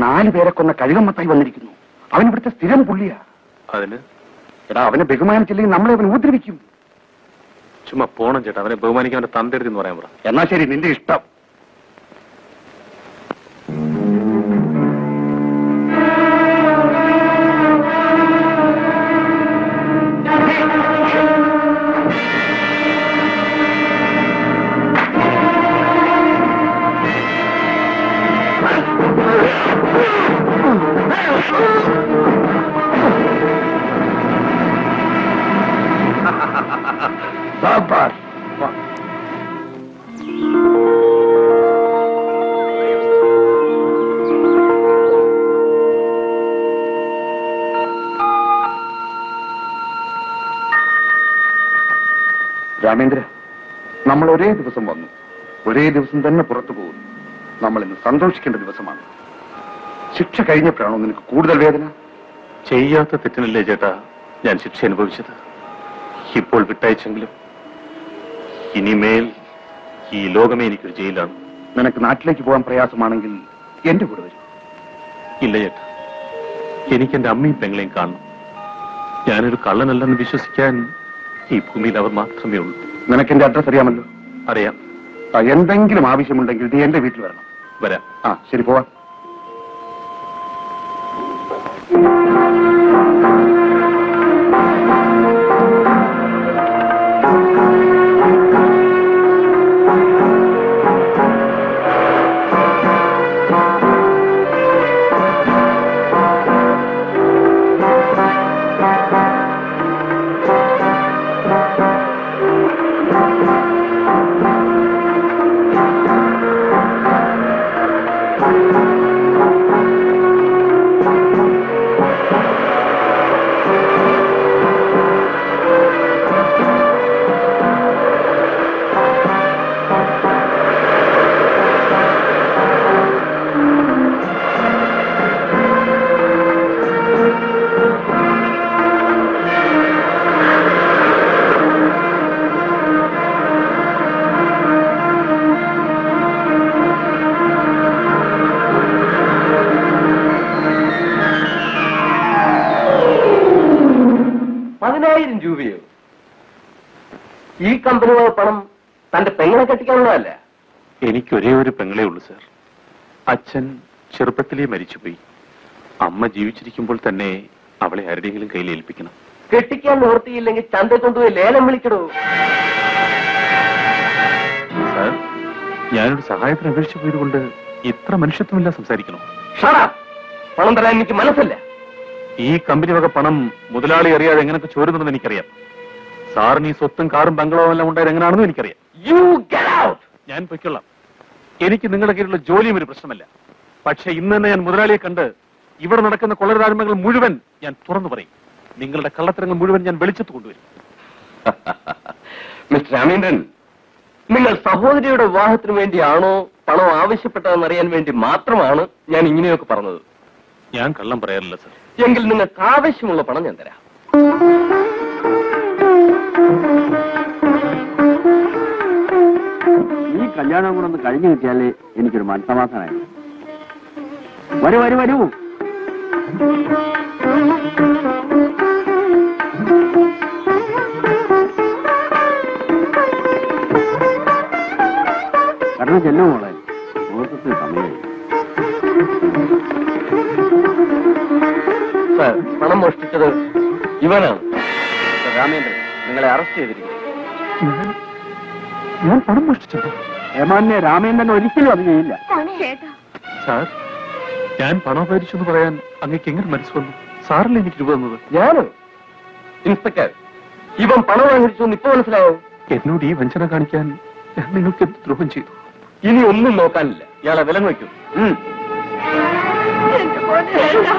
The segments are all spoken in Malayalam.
നാല് പേരെ കൊന്ന കഴുകമ്മത്തായി വന്നിരിക്കുന്നു അവൻ ഇവിടുത്തെ സ്ഥിരം പുള്ളിയാ അതിന് എടാ അവനെ ബഹുമാനിച്ചില്ലെങ്കിൽ നമ്മളെ അവൻ ഉപദ്രവിക്കും ചുമ്മാ പോണം ചേട്ടാ അവനെ ബഹുമാനിക്കാൻ അവന്റെ തന്തെടുത്ത് എന്ന് പറയാൻ പറ എന്നാ ശരി നിന്റെ ഇഷ്ടം സാബാഷ് രാമേന്ദ്ര നമ്മൾ ഒരേ ദിവസം വന്നു ഒരേ ദിവസം തന്നെ പുറത്തു പോകുന്നു നമ്മൾ ഇന്ന് സന്തോഷിക്കേണ്ട ദിവസമാണ് ശിക്ഷ കഴിഞ്ഞപ്പോഴാണോ നിനക്ക് കൂടുതൽ വേദന ചെയ്യാത്ത തെറ്റിനല്ലേ ചേട്ടാ ഞാൻ ശിക്ഷ അനുഭവിച്ചത് ഇപ്പോൾ വിട്ടയച്ചെങ്കിലും ഇനിമേൽ ഈ ലോകമേ എനിക്കൊരു ജയിലാണ് നിനക്ക് നാട്ടിലേക്ക് പോകാൻ പ്രയാസമാണെങ്കിൽ എന്റെ കൂടെ വരും ഇല്ല ചേട്ടാ എനിക്ക് എന്റെ അമ്മയും പെങ്ങളെയും കാണണം ഞാനൊരു കള്ളനല്ലെന്ന് വിശ്വസിക്കാൻ ഈ ഭൂമിയിൽ അവർ മാത്രമേ ഉള്ളൂ നിനക്ക് എന്റെ അഡ്രസ് അറിയാമല്ലോ അറിയാം ആ, എന്തെങ്കിലും ആവശ്യമുണ്ടെങ്കിൽ നീ എന്റെ വീട്ടിൽ വരണം വരാം ആ ശരി പോവാം പതിനായിരം രൂപയോ ഈ കമ്പനിയുടെ പണം തന്റെ പെങ്ങളെ കെട്ടിക്കാനുള്ളതല്ല എനിക്ക് ഒരേ ഒരു പെങ്ങളേ ഉള്ളൂ സാർ അച്ഛൻ ചെറുപ്പത്തിലേ മരിച്ചുപോയി അമ്മ ജീവിച്ചിരിക്കുമ്പോൾ തന്നെ അവളെ ആരുടെയെങ്കിലും കയ്യിൽ ഏൽപ്പിക്കണം കെട്ടിക്കാൻ നിവൃത്തിയില്ലെങ്കിൽ ചന്ത കൊണ്ടുപോയി ലേലം വിളിക്കടോ സാർ ഞാനൊരു സഹായത്തിന് അപേക്ഷിച്ചു പോയതുകൊണ്ട് ഇത്ര മനുഷ്യത്വമില്ല സംസാരിക്കണം ഷടാ പണം തരാൻ എനിക്ക് മനസ്സില്ല ഈ കമ്പനി വക പണം മുതലാളി അറിയാതെ എങ്ങനെയൊക്കെ ചോരുന്നുണ്ടെന്ന് എനിക്കറിയാം സാറിന് ഈ സ്വത്തും കാറും ബംഗ്ലാവും എല്ലാം ഉണ്ടായത് എങ്ങനെയാണെന്നും എനിക്കറിയാം യു ഗെറ്റ് ഔട്ട് ഞാൻ പൊയ്ക്കൊള്ളാം എനിക്ക് നിങ്ങളുടെ കീഴിലുള്ള ജോലിയും ഒരു പ്രശ്നമല്ല പക്ഷെ ഇന്ന് തന്നെ ഞാൻ മുതലാളിയെ കണ്ട് ഇവിടെ നടക്കുന്ന കൊള്ളരായ്മകൾ മുഴുവൻ ഞാൻ തുറന്നു പറയും നിങ്ങളുടെ കള്ളത്തരങ്ങൾ മുഴുവൻ ഞാൻ വെളിച്ചത്ത് കൊണ്ടുവരും മിസ്റ്റർ രാമേന്ദ്രൻ നിങ്ങൾ സഹോദരിയുടെ വിവാഹത്തിന് വേണ്ടിയാണോ പണം ആവശ്യപ്പെട്ടതെന്ന് അറിയാൻ വേണ്ടി മാത്രമാണ് ഞാൻ ഇങ്ങനെയൊക്കെ പറഞ്ഞത് ഞാൻ കള്ളം പറയാറില്ല സർ എങ്കിൽ നിങ്ങൾക്ക് ആവശ്യമുള്ള പണം ഞാൻ തരാം ഈ കല്യാണം കൂടെ ഒന്ന് കഴിഞ്ഞു കിട്ടിയാലേ എനിക്കൊരു മനസമാധാനമായി വരൂ വരൂ വരൂ കടന്നു ചെല്ലു മോളെ മുഹൂർത്തത്തിന് സമയമായി സാർ പണം മോഷ്ടിച്ചത് ഇവനാണ് മിസ്റ്റർ രാമേന്ദ്രൻ നിങ്ങളെ അറസ്റ്റ് ചെയ്തിരിക്കുന്നു ഞാൻ പണം മോഷ്ടിച്ചു ഏമാന്യ രാമേന്ദ്രൻ ഒരിക്കലും അത് ചെയ്യില്ല ചേട്ടാ സാർ ഞാൻ പണം അപഹരിച്ചു എന്ന് പറയാൻ അങ്ങേക്ക് എങ്ങനെ മനസ്സ് വന്നു സാറല്ലേ എനിക്ക് രൂപ തന്നത് ഞാനോ ഇൻസ്പെക്ടർ ഇവൻ പണം വാങ്ങിച്ചു എന്ന് ഇപ്പൊ മനസ്സിലായോ എന്നോട് ഈ വഞ്ചന കാണിക്കാൻ ഞാൻ നിങ്ങൾക്ക് എന്ത് ദ്രോഹം ചെയ്തു ഇനി ഒന്നും നോക്കാനില്ല ഇയാളെ വിലങ്ങ് വയ്ക്കും ഉം. എന്റെ മോനെ ചേട്ടാ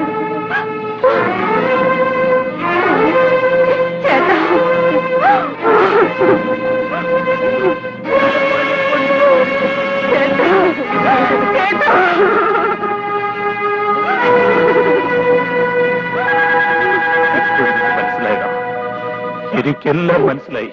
ചേട്ടാ ഇപ്പോൾ എനിക്ക് മനസ്സിലായതാ എനിക്കെല്ലാം മനസ്സിലായി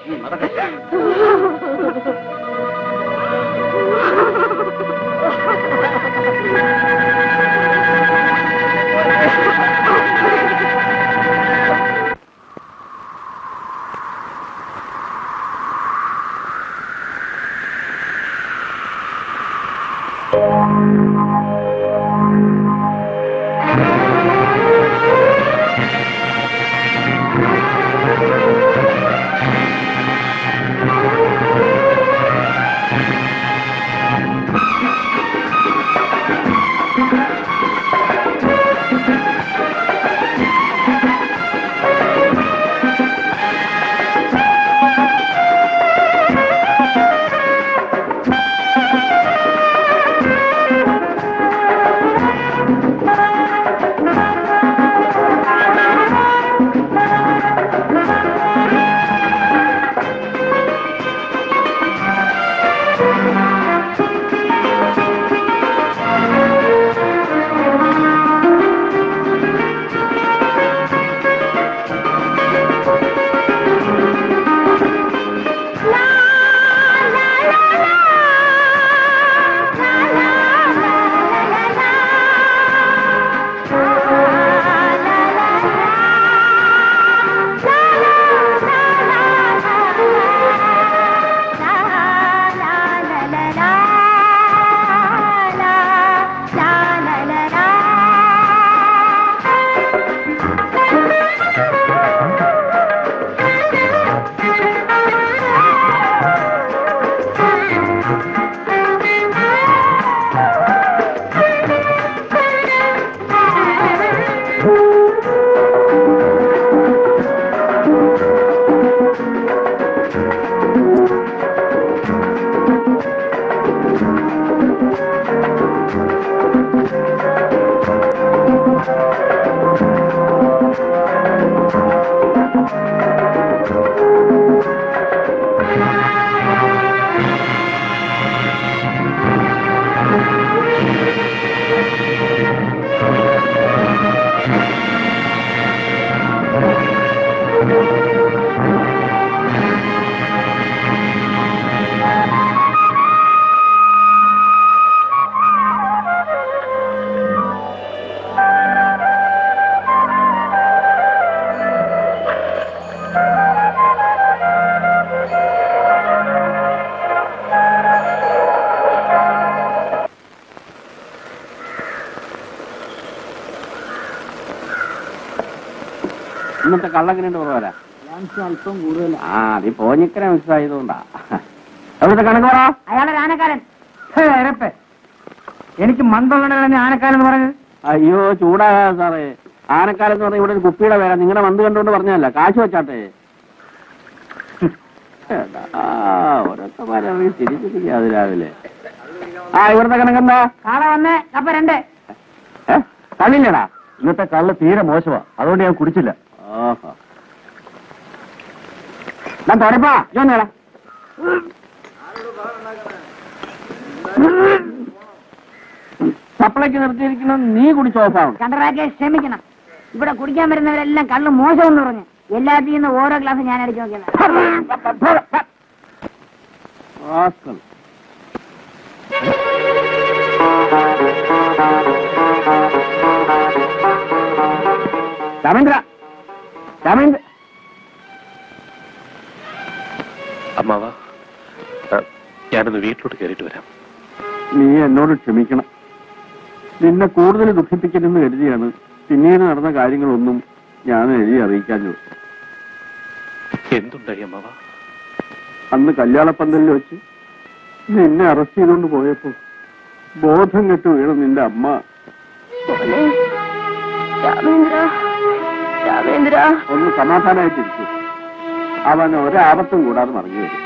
ഇന്നത്തെ കള്ളങ്ങനെയുണ്ട് കുറവരാ അല്പം കൂടുതൽ ആ നീ പോഞ്ഞിക്കര മിക്സ് ആയതുകൊണ്ടാ എവിടുത്തെ കണക്ക് പറ അയാളൊരു ആനക്കാരൻ ഇരപ്പേ എനിക്ക് മന്ദുള്ള ആനക്കാരൻ എന്ന് പറഞ്ഞത് അയ്യോ ചൂടാകാ സാറേ ആനക്കാലം എന്ന് പറഞ്ഞാൽ ഇവിടെ ഒരു കുപ്പിയുടെ പേരാ നിങ്ങളുടെ വന്ന് കണ്ടുകൊണ്ട് പറഞ്ഞതല്ല കാശ് വെച്ചാട്ടെ എടാ, ഓരോരുത്തന്മാരെ തിരിച്ചിരിക്കുക അത് രാവിലെ ആ ഇവിടുത്തെ കണക്കെന്താ കാള വന്ന് കപ്പ രണ്ട് ഏ? കള്ളില്ലടാ ഇന്നത്തെ കള്ള് തീരെ മോശമാ അതുകൊണ്ട് ഞാൻ കുടിച്ചില്ല ഓഹോ ഞാൻ തുറപ്പാ ഇതൊന്നേടാ സപ്ലൈക്ക് നിർത്തിയിരിക്കുന്നത് നീ കുടിച്ച് ഓഫാവണം കണ്ടറാക്കെ ക്ഷമിക്കണം ഇവിടെ കുടിക്കാൻ വരുന്നവരെല്ലാം കള്ള് മോശമെന്ന് പറഞ്ഞു എല്ലാത്തിൽ നിന്ന് ഓരോ ഗ്ലാസ് ഞാൻ അടിച്ചു നോക്കിയത് Rascal. രാമേന്ദ്ര രാമേന്ദ്ര അമ്മാവ ആ, ഞാനൊന്ന് വീട്ടിലോട്ട് കയറിയിട്ട് വരാം നീ എന്നോട് ക്ഷമിക്കണം നിന്നെ കൂടുതൽ ദുഃഖിപ്പിക്കരുതെന്ന് കരുതിയാണ് പിന്നീട് നടന്ന കാര്യങ്ങളൊന്നും ഞാൻ എഴുതി അറിയിക്കാഞ്ഞത് എന്തുണ്ടായി അമ്മാവ അന്ന് കല്യാണപ്പന്തലിൽ വെച്ച് നിന്നെ അറസ്റ്റ് ചെയ്തുകൊണ്ട് പോയപ്പോ ബോധം കെട്ട് വീണ നിന്റെ അമ്മ രാമേന്ദ്ര രാമേന്ദ്ര ഒന്ന് സമാധാനമായിട്ടിരിക്കും അവൻ ഒരാപത്തും കൂടാതെ മറിഞ്ഞു വരും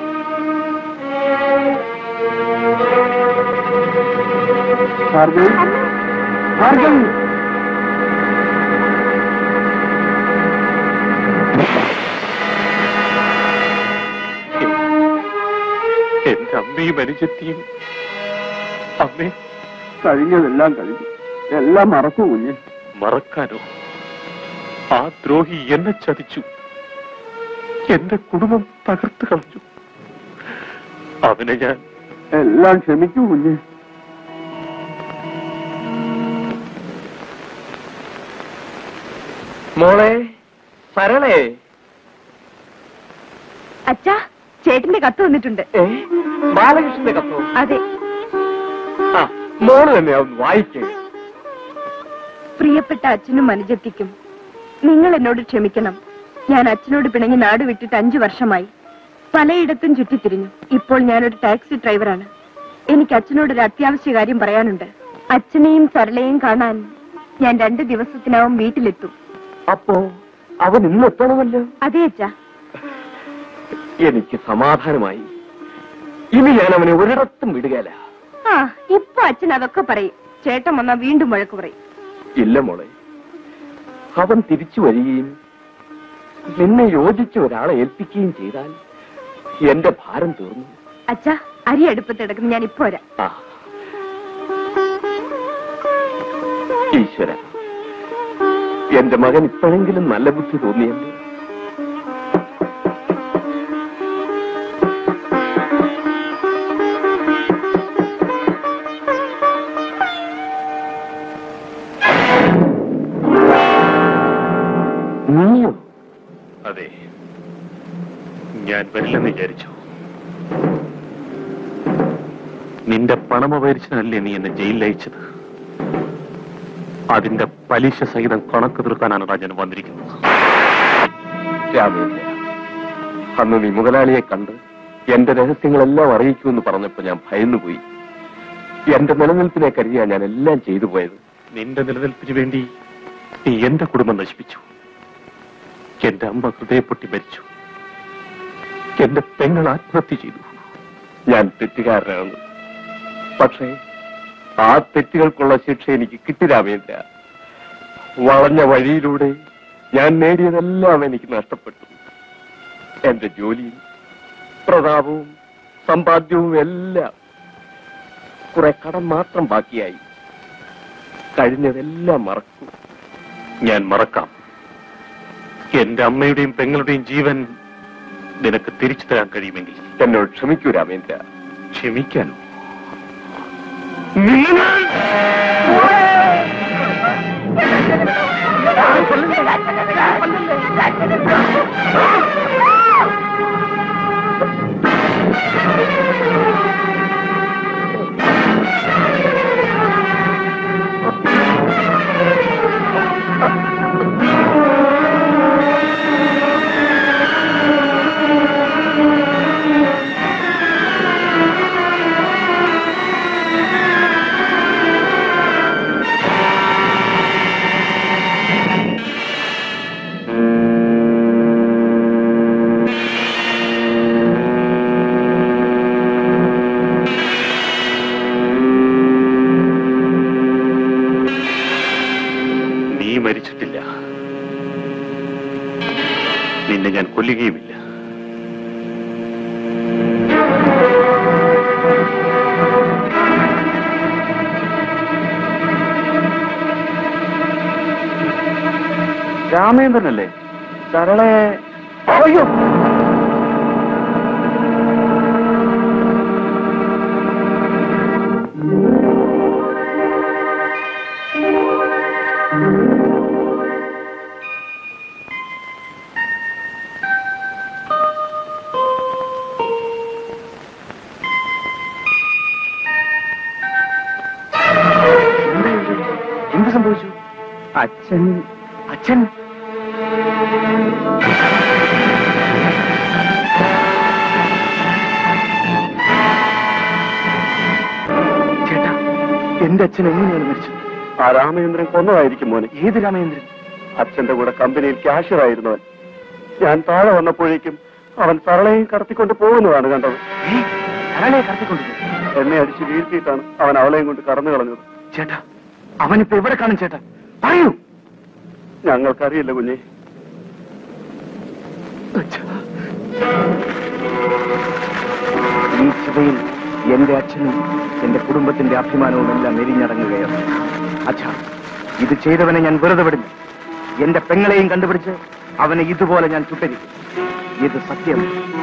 ഭാർഗവി ഭാർഗവി എന്റെ അമ്മയും അനുജത്തിയും അമ്മേ കഴിഞ്ഞതെല്ലാം കഴിഞ്ഞു എല്ലാം മറക്കൂ കുഞ്ഞ് മറക്കാനോ ആ ദ്രോഹി എന്നെ ചതിച്ചു എന്റെ കുടുംബം തകർത്ത് കളഞ്ഞു അവനെ ഞാൻ എല്ലാം ക്ഷമിക്കൂ കുഞ്ഞ് മോളെ സരളേ അച്ഛാ ചേട്ടന്റെ കത്ത് വന്നിട്ടുണ്ട് ഏ ബാലകൃഷ്ണന്റെ കത്തോ അതെ ആ മോള് തന്നെ ഒന്ന് വായിക്കേ പ്രിയപ്പെട്ട അച്ഛനും അനുജത്തിക്കും നിങ്ങൾ എന്നോട് ക്ഷമിക്കണം ഞാൻ അച്ഛനോട് പിണങ്ങി നാട് വിട്ടിട്ട് അഞ്ചു വർഷമായി പലയിടത്തും ചുറ്റിത്തിരിഞ്ഞു ഇപ്പോൾ ഞാനൊരു ടാക്സി ഡ്രൈവറാണ് എനിക്ക് അച്ഛനോടൊരു അത്യാവശ്യ കാര്യം പറയാനുണ്ട് അച്ഛനെയും സരളയെയും കാണാൻ ഞാൻ രണ്ട് ദിവസത്തിനകം വീട്ടിലെത്തും അപ്പോ അവൻ ഇന്ന് എത്തണമല്ലോ അതെ അച്ഛാ എനിക്ക് സമാധാനമായി ഇനി ഞാൻ അവനെ ഒരിടത്തും വിടുകയില്ല ആ ഇപ്പൊ അച്ഛൻ അതൊക്കെ പറയും ചേട്ടൻ വന്നാ വീണ്ടും വഴക്ക് പറയും ഇല്ല മോളെ അവൻ തിരിച്ചു വരികയും നിന്നെ യോജിച്ച ഒരാളെ ഏൽപ്പിക്കുകയും ചെയ്താൽ എന്റെ ഭാരം തീർന്നു അച്ഛാ അരി അടുപ്പത്ത് കിടക്കുന്നു ഞാൻ ഇപ്പൊ വരാം ആ ഈശ്വര എന്റെ മകൻ ഇപ്പോഴെങ്കിലും നല്ല ബുദ്ധി തോന്നിയല്ലോ നീയോ അതെ ഞാൻ വരില്ലെന്ന് വിചാരിച്ചു നിന്റെ പണമപരിച്ചനല്ലേ നീ എന്നെ ജയിലിൽ അയച്ചത് അതിന്റെ പലിശ സഹിതം കണക്ക് തീർക്കാനാണ് ഞാൻ വന്നിരിക്കുന്നത് രാമേന്ദ്ര അന്ന് നീ മുതലാളിയെ കണ്ട് എന്റെ രഹസ്യങ്ങളെല്ലാം അറിയിക്കുമെന്ന് പറഞ്ഞപ്പോ ഞാൻ ഭയന്നുപോയി എന്റെ നിലനിൽപ്പിനെ കരുതിയാ ഞാൻ എല്ലാം ചെയ്തു പോയത് നിന്റെ നിലനിൽപ്പിന് വേണ്ടി നീ എന്റെ കുടുംബം നശിപ്പിച്ചു എന്റെ അമ്മ ഹൃദയപ്പൊട്ടി മരിച്ചു എന്റെ പെങ്ങൾ ആത്മഹത്യ ചെയ്തു ഞാൻ തെറ്റുകാരനാണ് പക്ഷേ ആ തെറ്റുകൾക്കുള്ള ശിക്ഷ എനിക്ക് കിട്ടി രാമേന്ദ്ര വളഞ്ഞ വഴിയിലൂടെ ഞാൻ നേടിയതെല്ലാം എനിക്ക് നഷ്ടപ്പെട്ടു എന്റെ ജോലിയും പ്രതാപവും സമ്പാദ്യവും എല്ലാം കുറെ കടം മാത്രം ബാക്കിയായി കഴിഞ്ഞതെല്ലാം മറക്കും ഞാൻ മറക്കാം എന്റെ അമ്മയുടെയും പെങ്ങളുടെയും ജീവൻ നിനക്ക് തിരിച്ചു തരാൻ കഴിയുമെങ്കിൽ എന്നോട് ക്ഷമിക്കൂ രാമേന്ദ്ര ക്ഷമിക്കാനോ നീ മരിച്ചിട്ടില്ല നിന്നെ ഞാൻ കൊല്ലുകയുമില്ല രാമേന്ദ്രനല്ലേ സരളെ അയ്യോ എന്ത് സംഭവിച്ചു അച്ഛൻ അച്ഛൻ ചേട്ടാ എന്റെ അച്ഛൻ എങ്ങനെയാണ് മരിച്ചത് ആ രാമേന്ദ്രൻ കൊന്നതായിരിക്കും മോനെ ഏത് രാമേന്ദ്രൻ അച്ഛന്റെ കൂടെ കമ്പനിയിൽ ക്യാഷ്യറായിരുന്നവൻ ഞാൻ താഴെ വന്നപ്പോഴേക്കും അവൻ സരളയും കടത്തിക്കൊണ്ട് പോകുന്നതാണ് കണ്ടത് ഏ, സരളയെ കടത്തിക്കൊണ്ടുപോയി എന്നെ അടിച്ച് വീഴ്ത്തിയിട്ടാണ് അവൻ അവളെയും കൊണ്ട് കടന്നു കളഞ്ഞത് ചേട്ടാ അവനിപ്പോ എവിടെ കാണും ചേട്ടാ പറയൂ ഞങ്ങൾക്കറിയില്ല കുഞ്ഞെ ഈ ചിതയിൽ എന്റെ അച്ഛനും എന്റെ കുടുംബത്തിന്റെ അഭിമാനവും എല്ലാം എരിഞ്ഞടങ്ങുകയാണ് അച്ഛാ ഇത് ചെയ്തവനെ ഞാൻ വെറുതെ വിടില്ല എന്റെ പെങ്ങളെയും കണ്ടുപിടിച്ച് അവനെ ഇതുപോലെ ഞാൻ ചുട്ടരിക്കും ഇത് സത്യം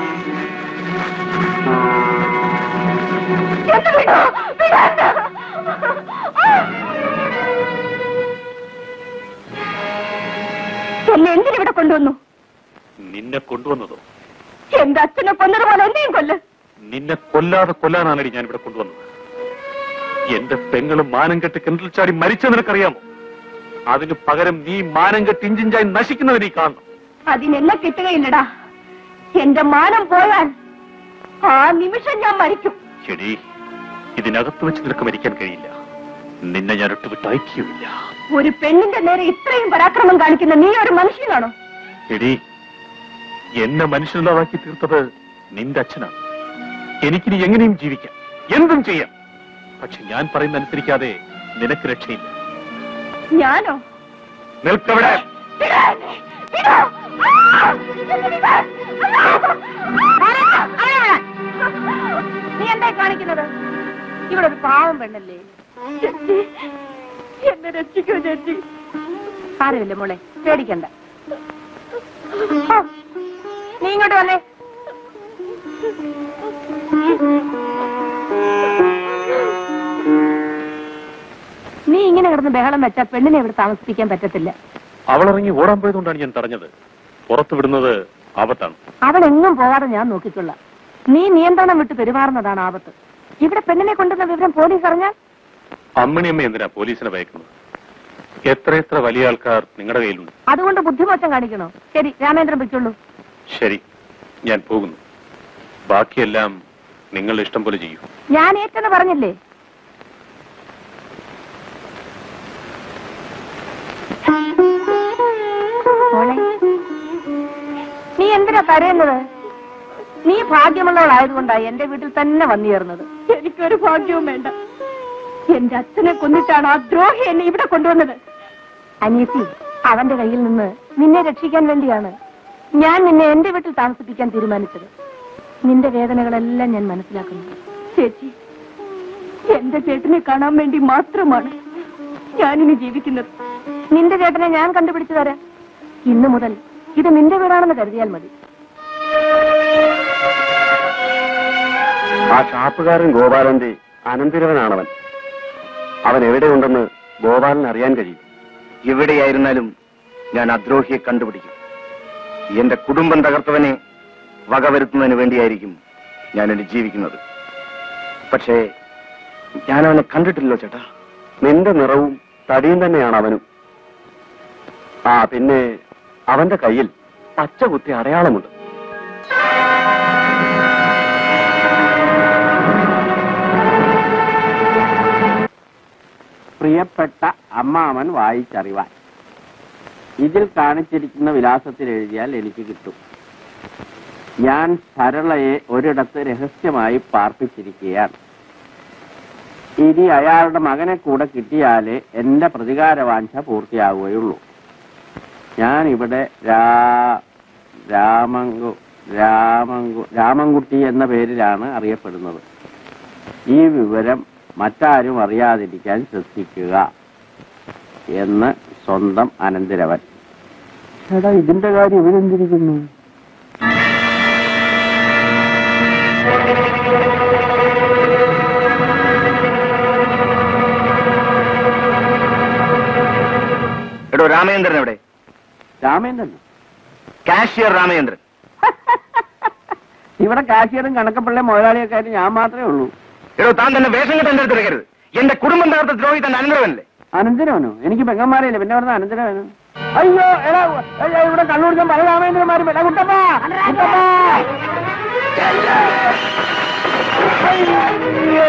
എന്നെ എന്തിനിവിടെ കൊണ്ടുവന്നു നിന്നെ കൊണ്ടുവന്നതോ എന്റെ അച്ഛനെ കൊന്നതുപോലെ എന്നെയും കൊല്ല് നിന്നെ കൊല്ലാതെ കൊല്ലാനാണടി ഞാൻ ഇവിടെ കൊണ്ടുവന്നത് എന്റെ പെങ്ങളും മാനം കെട്ട് കിണറ്റിൽ ചാടി മരിച്ച നിനക്കറിയാമോ അതിന് പകരം നീ മാനം കെട്ട് ഇഞ്ചിഞ്ചായി നശിക്കുന്നത് നീ കാണണം അതിനെന്നെ കിട്ടുകയില്ലടാ എന്റെ മാനം പോയാൽ ആ നിമിഷം ഞാൻ മരിക്കും എടീ ഇതിനകത്ത് വെച്ച് നിനക്ക് മരിക്കാൻ കഴിയില്ല നിന്നെ ഞാൻ ഒട്ടുവിട്ട് ഐക്യമില്ല ഒരു പെണ്ണിന്റെ നേരെ ഇത്രയും പരാക്രമം കാണിക്കുന്ന നീ ഒരു മനുഷ്യനാണോ എടീ എന്നെ മനുഷ്യനില്ലാതാക്കി തീർത്തത് നിന്റെ അച്ഛനാണ് എനിക്കിനി എങ്ങനെയും ജീവിക്കാം എന്തും ചെയ്യാം പക്ഷെ ഞാൻ പറയുന്ന അനുസരിക്കാതെ നിനക്ക് രക്ഷയില്ല ഞാനോ നിൽക്കവിടെ വിടാ എന്നെ, വിടാ. ആ! എന്നെ വിടാ. ആരാ? അവനെ വിടാൻ. നീ എന്തായി കാണിക്കുന്നത് ഇവിടെ ഒരു പാവം പെണ്ണല്ലേ എന്നെ രക്ഷിക്കൂ ചേച്ചി സാരമില്ല മോളെ പേടിക്കണ്ട ആ, നീ ഇങ്ങോട്ട് വന്നേ നീ ഇങ്ങനെ കിടന്ന് ബഹളം വെച്ചാൽ പെണ്ണിനെ ഇവിടെ താമസിപ്പിക്കാൻ പറ്റത്തില്ല അവളിറങ്ങി ഓടാൻ പോയതുകൊണ്ടാണ് ഞാൻ തടഞ്ഞത് പുറത്തു വിടുന്നത് ആപത്താണ് അവൾ എങ്ങും പോകാതെ ഞാൻ നോക്കിക്കൊള്ളാം നീ നിയന്ത്രണം വിട്ട് പെരുമാറുന്നതാണ് ആപത്ത് ഇവിടെ പെണ്ണിനെ കൊണ്ടുവന്ന വിവരം പോലീസ് അറിഞ്ഞാൽ അമ്മണിയമ്മ എന്തിനാ പോലീസിനെ ഭയക്കുന്നത് എത്ര എത്ര വലിയ ആൾക്കാർ നിങ്ങളുടെ കയ്യിലുണ്ട് അതുകൊണ്ട് ബുദ്ധിമോശം കാണിക്കണോ ശരി രാമേന്ദ്രൻ വെച്ചോളൂ ശരി ഞാൻ പോകുന്നു ബാക്കിയെല്ലാം നിങ്ങളുടെ ഇഷ്ടം പോലെ ചെയ്യൂ ഞാൻ ഏറ്റെന്ന് പറഞ്ഞില്ലേ മോളെ നീ എന്തിനാ കരയുന്നത് നീ ഭാഗ്യമുള്ളവളായതുകൊണ്ടാ എന്റെ വീട്ടിൽ തന്നെ വന്നു ചേർന്നത് എനിക്കൊരു ഭാഗ്യവും വേണ്ട എന്റെ അച്ഛനെ കൊന്നിട്ടാണ് ആ ദ്രോഹി എന്നെ ഇവിടെ കൊണ്ടുവന്നത് അനിയത്തി അവന്റെ കയ്യിൽ നിന്ന് നിന്നെ രക്ഷിക്കാൻ വേണ്ടിയാണ് ഞാൻ നിന്നെ എന്റെ വീട്ടിൽ താമസിപ്പിക്കാൻ തീരുമാനിച്ചത് നിന്റെ വേദനകളെല്ലാം ഞാൻ മനസ്സിലാക്കുന്നു ചേച്ചി എന്റെ ചേട്ടനെ കാണാൻ വേണ്ടി മാത്രമാണ് ഞാനിനി ജീവിക്കുന്നത് നിന്റെ ചേട്ടനെ ഞാൻ കണ്ടുപിടിച്ചു തരാം ഇന്നു മുതൽ ഇത് നിന്റെ വീടാണെന്ന് കരുതിയാൽ മതി ആ ഷാപ്പുകാരൻ ഗോപാലന്റെ അനന്തിരവനാണവൻ അവൻ എവിടെയുണ്ടെന്ന് ഗോപാലൻ അറിയാൻ കഴിയും എവിടെയായിരുന്നാലും ഞാൻ അദ്രോഹിയെ കണ്ടുപിടിക്കും എന്റെ കുടുംബം തകർത്തവനെ വകവരുത്തുന്നതിന് വേണ്ടിയായിരിക്കും ഞാൻ എന്നെ ജീവിക്കുന്നത് പക്ഷേ ഞാൻ അവനെ കണ്ടിട്ടില്ലല്ലോ ചേട്ടാ നിന്റെ നിറവും തടിയും തന്നെയാണ് അവനും ആ പിന്നെ അവന്റെ കയ്യിൽ പച്ച കുത്തി അടയാളമുണ്ട് പ്രിയപ്പെട്ട അമ്മാമൻ വായിച്ചറിവാൻ ഇതിൽ കാണിച്ചിരിക്കുന്ന വിലാസത്തിൽ എഴുതിയാൽ എനിക്ക് കിട്ടും ഞാൻ സരളയെ ഒരിടത്ത് രഹസ്യമായി പാർപ്പിച്ചിരിക്കുകയാണ് ഇനി അയാളുടെ മകനെ കൂടെ കിട്ടിയാലേ എന്റെ പ്രതികാരവാഞ്ച പൂർത്തിയാകുകയുള്ളൂ ഞാൻ ഇവിടെ രാ രാമങ്കു രാമങ്കു രാമൻകുട്ടി എന്ന പേരിലാണ് അറിയപ്പെടുന്നത് ഈ വിവരം മറ്റാരും അറിയാതിരിക്കാൻ ശ്രദ്ധിക്കുക എന്ന് സ്വന്തം അനന്തരവൻ എടാ ഇതിന്റെ കാര്യം ഇവരെന്തിരിക്കുന്നു എടോ രാമചന്ദ്രൻ എവിടെ രാമേന്ദ്രൻ കാഷ്യർ രാമചന്ദ്രൻ ഇവിടെ കാശിയറും കണക്കപ്പിള്ളെ മുതലാളിയൊക്കെ ആയിട്ട് ഞാൻ മാത്രമേ ഉള്ളൂ എടോ താൻ തന്നെ വേഷം കെട്ട് എന്റെ അടുത്ത് എടുക്കരുത് എന്റെ കുടുംബം തകർത്ത ദ്രോഹി തന്നെ അനന്തരവനല്ലേ അനന്തരവനോ എനിക്ക് പെങ്ങന്മാരയില്ല പിന്നെ പറഞ്ഞ അനന്തരവനോ അയ്യോ എടാ അയ്യോ, ഇവിടെ കണ്ണൂടിക്കാൻ പല രാമേന്ദ്രന്മാരും എടാ കുട്ടപ്പാ കുട്ടപ്പാ അയ്യോ.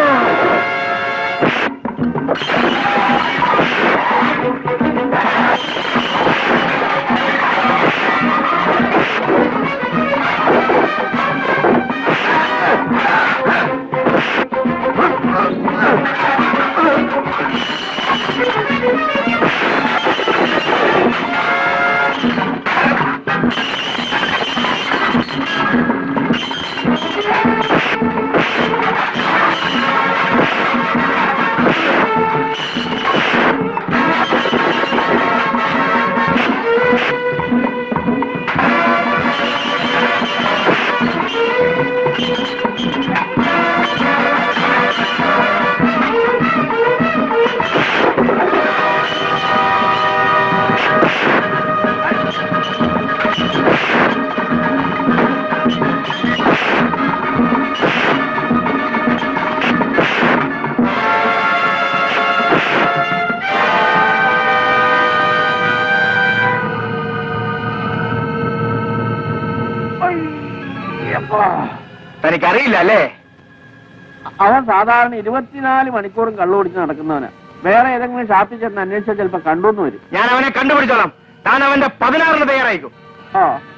തനിക്കറിയില്ല അല്ലേ അവൻ സാധാരണ ഇരുപത്തിനാല് മണിക്കൂറും കള്ളു കുടിച്ച് നടക്കുന്നവനാ വേറെ ഏതെങ്കിലും ഷാപ്പിൽ ചെന്ന് അന്വേഷിച്ചാൽ ചിലപ്പോ കണ്ടുവന്ന് വരും ഞാൻ അവനെ കണ്ടുപിടിച്ചോളാം താൻ അവന്റെ പതിനാറിന് തയ്യാറായിക്കും ആ